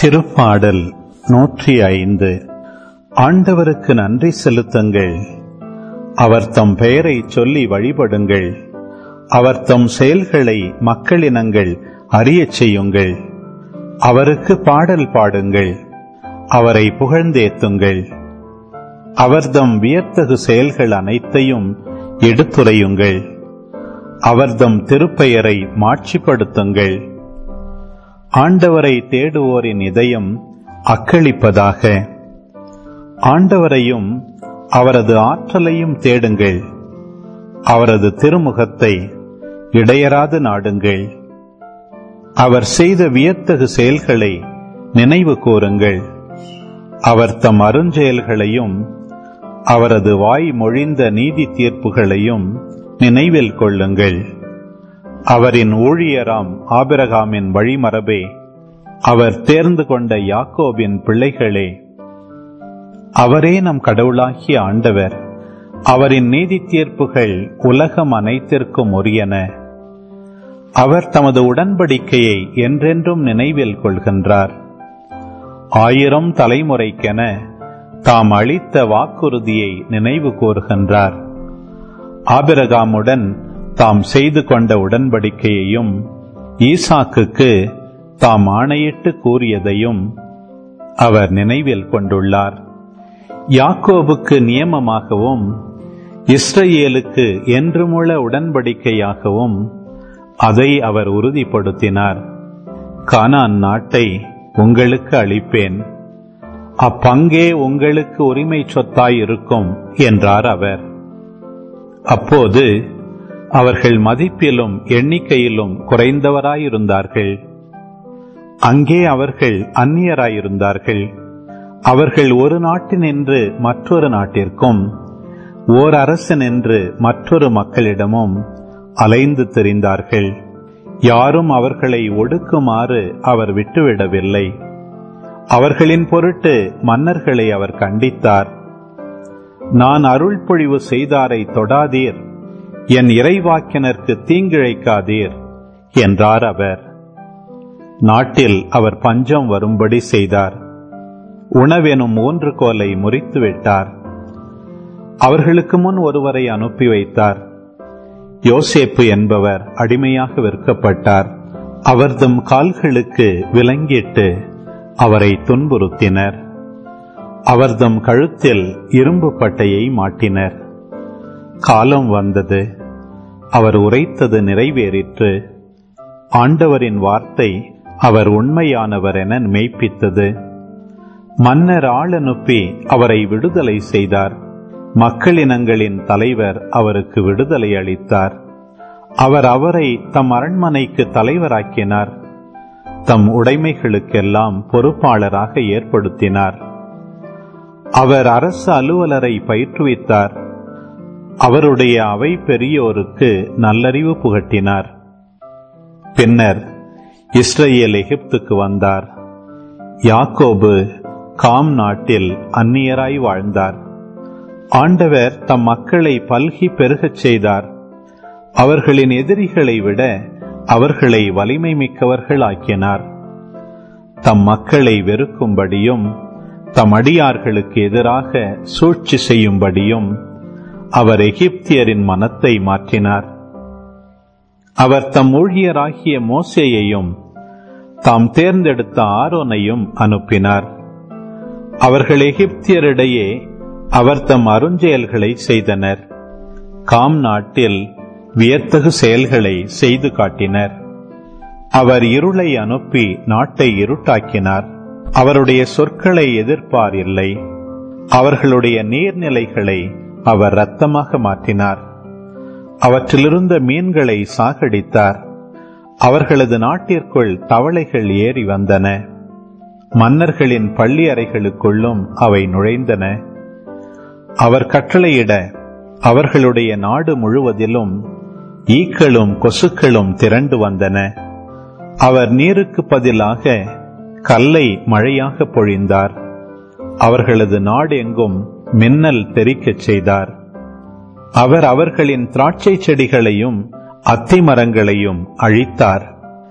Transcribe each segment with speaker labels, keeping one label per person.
Speaker 1: திருப்பாடல் நூற்றி ஐந்து ஆண்டவருக்கு நன்றி செலுத்துங்கள் அவர் தம் பெயரை சொல்லி வழிபடுங்கள் அவர் தம் செயல்களை மக்களினங்கள் அறியச் செய்யுங்கள் அவருக்கு பாடல் பாடுங்கள் அவரை புகழ்ந்தேத்துங்கள் அவர்தம் வியத்தகு செயல்கள் அனைத்தையும் எடுத்துரையுங்கள் அவர்தம் திருப்பெயரை மாட்சிப்படுத்துங்கள் ஆண்டவரை தேடுவோரின் இதயம் அக்களிப்பதாக ஆண்டவரையும் அவரது ஆற்றலையும் தேடுங்கள் அவரது திருமுகத்தை இடையராது நாடுங்கள் அவர் செய்த வியத்தகு செயல்களை நினைவு கூறுங்கள் அவர் தம் அருஞ்செயல்களையும் அவரது வாய் மொழிந்த நீதி தீர்ப்புகளையும் நினைவில் கொள்ளுங்கள் அவரின் ஊழியராம் ஆபிரகாமின் வழிமரபே அவர் தேர்ந்து கொண்ட யாக்கோபின் பிள்ளைகளே அவரே நம் கடவுளாகிய ஆண்டவர் அவரின் நீதி தீர்ப்புகள் உலகம் அனைத்திற்கும் உரியன அவர் தமது உடன்படிக்கையை என்றென்றும் நினைவில் கொள்கின்றார் ஆயிரம் தலைமுறைக்கென தாம் அளித்த வாக்குறுதியை நினைவு கூறுகின்றார் ஆபிரகாமுடன் தாம் செய்து கொண்ட உடன்படிக்கையையும் ஈசாக்குக்கு தாம் ஆணையிட்டு கூறியதையும் அவர் நினைவில் கொண்டுள்ளார் யாக்கோபுக்கு நியமமாகவும் இஸ்ரேலுக்கு என்றுமுள்ள உடன்படிக்கையாகவும் அதை அவர் உறுதிப்படுத்தினார் கானான் நாட்டை உங்களுக்கு அளிப்பேன் அப்பங்கே உங்களுக்கு உரிமை சொத்தாய் இருக்கும் என்றார் அவர் அப்போது அவர்கள் மதிப்பிலும் எண்ணிக்கையிலும் குறைந்தவராயிருந்தார்கள் அங்கே அவர்கள் அந்நியராயிருந்தார்கள் அவர்கள் ஒரு நாட்டினின்று மற்றொரு நாட்டிற்கும் ஓர் அரசனின்று மற்றொரு மக்களிடமும் அலைந்து திரிந்தார்கள் யாரும் அவர்களை ஒடுக்குமாறு அவர் விட்டுவிடவில்லை அவர்களின் பொருட்டு மன்னர்களை அவர் கண்டித்தார் நான் அருள் பொழிவு செய்தாரை தொடாதீர் என் இறைவாக்கினருக்கு தீங்கிழைக்காதீர் என்றார் அவர் நாட்டில் அவர் பஞ்சம் வரும்படி செய்தார் உணவெனும் ஊன்றுகோலை முறித்து விட்டார் அவர்களுக்கு முன் ஒருவரை அனுப்பி வைத்தார் யோசேப்பு என்பவர் அடிமையாக விற்கப்பட்டார் அவர்தம் கால்களுக்கு விலங்கிட்டு அவரை துன்புறுத்தினர் அவர்தம் கழுத்தில் இரும்பு பட்டையை மாட்டினர் காலம் வந்தது அவர் உரைத்தது நிறைவேறிற்று ஆண்டவரின் வார்த்தை அவர் உண்மையானவர் என மெய்ப்பித்தது மன்னர் ஆள் அனுப்பி அவரை விடுதலை செய்தார் மக்களினங்களின் தலைவர் அவருக்கு விடுதலை அளித்தார் அவர் அவரை தம் அரண்மனைக்கு தலைவராக்கினார் தம் உடைமைகளுக்கெல்லாம் பொறுப்பாளராக ஏற்படுத்தினார் அவர் அரசு அலுவலரை பயிற்றுவித்தார் அவருடைய அவை பெரியோருக்கு நல்லறிவு புகட்டினார் பின்னர் இஸ்ரேல் எகிப்துக்கு வந்தார் யாக்கோபு காம் நாட்டில் அந்நியராய் வாழ்ந்தார் ஆண்டவர் தம் மக்களை பல்கி பெருகச் செய்தார் அவர்களின் எதிரிகளை விட அவர்களை வலிமை மிக்கவர்கள் ஆக்கினார் தம் மக்களை வெறுக்கும்படியும் தம் அடியார்களுக்கு எதிராக சூழ்ச்சி செய்யும்படியும் அவர் எகிப்தியரின் மனத்தை மாற்றினார் அவர் தம் ஊழியராகிய மோசேயையும் தாம் தேர்ந்தெடுத்த ஆரோனையும் அனுப்பினார் அவர்கள் எகிப்தியரிடையே அவர் தம் அருஞ்செயல்களை செய்தனர் காம் நாட்டில் வியத்தகு செயல்களை செய்து காட்டினர் அவர் இருளை அனுப்பி நாட்டை இருட்டாக்கினார் அவருடைய சொற்களை எதிர்ப்பார் இல்லை அவர்களுடைய நீர்நிலைகளை அவர் இரத்தமாக மாற்றினார் அவற்றிலிருந்த மீன்களை சாகடித்தார் அவர்களது நாட்டிற்குள் தவளைகள் ஏறி வந்தன மன்னர்களின் பள்ளி அறைகளுக்குள்ளும் அவை நுழைந்தன அவர் கட்டளையிட அவர்களுடைய நாடு முழுவதிலும் ஈக்களும் கொசுக்களும் திரண்டு வந்தன அவர் நீருக்கு பதிலாக கல்லை மழையாக பொழிந்தார் அவர்களது நாடு எங்கும் மின்னல் தெறிக்கச் செய்தார் அவர் அவர்களின் திராட்சை செடிகளையும் அத்தி மரங்களையும் அழித்தார்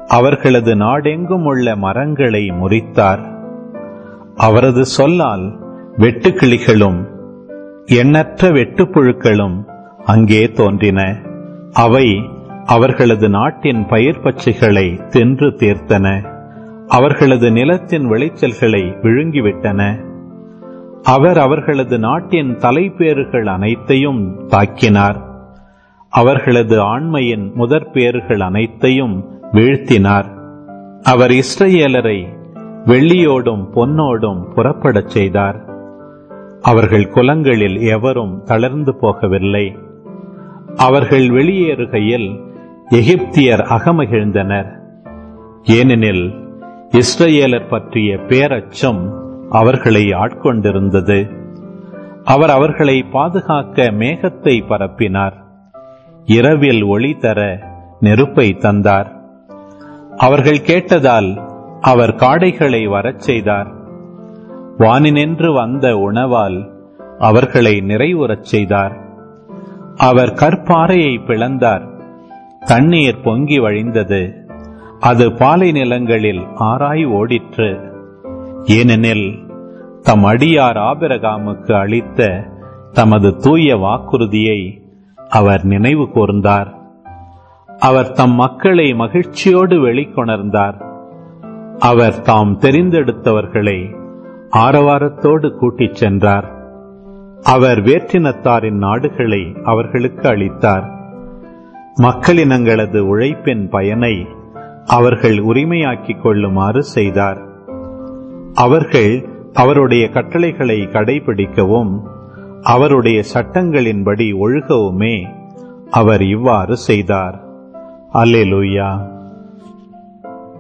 Speaker 1: அவர்களது நாடெங்கும் உள்ள மரங்களை முறித்தார் அவரது சொல்லால் வெட்டுக்கிளிகளும் எண்ணற்ற வெட்டுப்புழுக்களும் அங்கே தோன்றின அவை அவர்களது நாட்டின் பயிர் பச்சைகளை தின்று தீர்த்தன அவர்களது நிலத்தின் விளைச்சல்களை விழுங்கிவிட்டன அவர் அவர்களது நாட்டின் தலைப்பேறுகள் அனைத்தையும் தாக்கினார் அவர்களது ஆண்மையின் முதற்பேறுகள் அனைத்தையும் வீழ்த்தினார் அவர் இஸ்ரேலரை வெள்ளியோடும் பொன்னோடும் புறப்படச் செய்தார் அவர்கள் குலங்களில் எவரும் தளர்ந்து போகவில்லை அவர்கள் வெளியேறுகையில் எகிப்தியர் அகமகிழ்ந்தனர் ஏனெனில் இஸ்ரேலர் பற்றிய பேரச்சம் அவர்களை ஆட்கொண்டிருந்தது அவர் அவர்களை பாதுகாக்க மேகத்தை பரப்பினார் இரவில் ஒளி தர நெருப்பை தந்தார் அவர்கள் கேட்டதால் அவர் காடைகளை வரச் செய்தார் வானினின்று வந்த உணவால் அவர்களை நிறைவுறச் செய்தார் அவர் கற்பாறையை பிளந்தார் தண்ணீர் பொங்கி வழிந்தது அது பாலை நிலங்களில் ஆராய் ஓடிற்று ஏனெனில் தம் அடியார் ஆபிரகாமுக்கு அளித்த தமது தூய வாக்குறுதியை அவர் நினைவு கூர்ந்தார் அவர் தம் மக்களை மகிழ்ச்சியோடு வெளிக்கொணர்ந்தார் அவர் தாம் தெரிந்தெடுத்தவர்களை ஆரவாரத்தோடு கூட்டிச் சென்றார் அவர் வேற்றினத்தாரின் நாடுகளை அவர்களுக்கு அளித்தார் மக்களினங்களது உழைப்பின் பயனை அவர்கள் உரிமையாக்கிக் கொள்ளுமாறு செய்தார் அவர்கள் அவருடைய கட்டளைகளை கடைபிடிக்கவும் அவருடைய சட்டங்களின்படி ஒழுகவுமே அவர் இவ்வாறு செய்தார் அல்லேலூயா